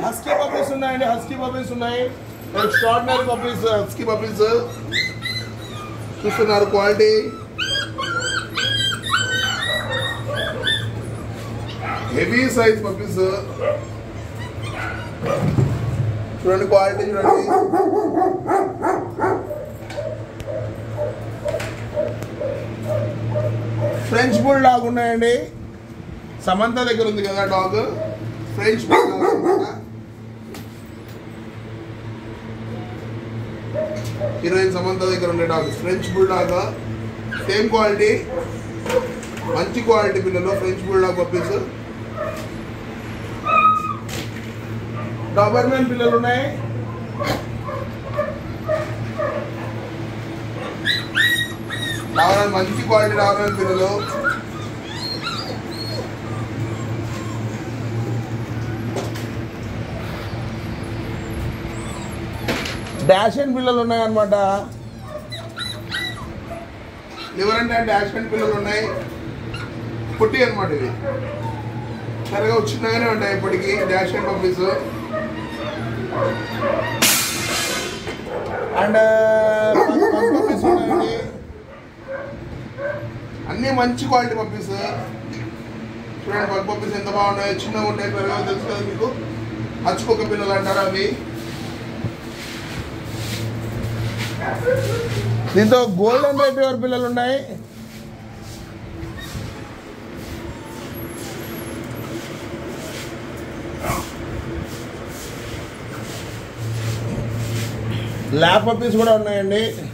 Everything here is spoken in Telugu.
హస్కీ పప్పీస్ ఉన్నాయండి హస్కీ పప్పీస్ ఉన్నాయి ఎక్స్ట్రాడినరీ పప్పీస్ హస్కీ పప్పీస్ చూస్తున్నారు క్వాలిటీ హెవీ సైజ్ పప్పీస్ చూడండి క్వాలిటీ చూడండి ఫ్రెంచ్ బుల్ డాగ్ ఉన్నాయండి సమంత దగ్గర ఉంది కదా డాగ్ ఫ్రెంచ్ బుల్ డాగ్ అన్నమాట హీరోయిన్ సమంత దగ్గర ఉండే dog French bull dog same quality మంచి క్వాలిటీ పిల్లలు French bull dog puppies Doberman పిల్లలు ఉన్నాయి రావడానికి మంచి క్వాలిటీ రావడానికి పిల్లలు డాష్ అండ్ పిల్లలు ఉన్నాయన్నమాట లివర్ అంటే డాష్ అండ్ పిల్లలు ఉన్నాయి పుట్టి అనమాట ఇవి సరిగా చిన్నగానే ఉంటాయి ఇప్పటికి dachshund puppies and puppies ఉన్నాయండి అన్నీ మంచి క్వాలిటీ పప్పీస్ చూడండి పగ్ పప్పీస్ ఎంత బాగున్నాయో చిన్నగా ఉంటాయి పెరగవు తెలుసు కదా మీకు హచ్చుకోక పిల్లలు అంటారు అవి దీంతో గోల్డెన్ రెట్రీవర్ పిల్లలు ఉన్నాయి ల్యాప్ పప్పీస్ కూడా ఉన్నాయండి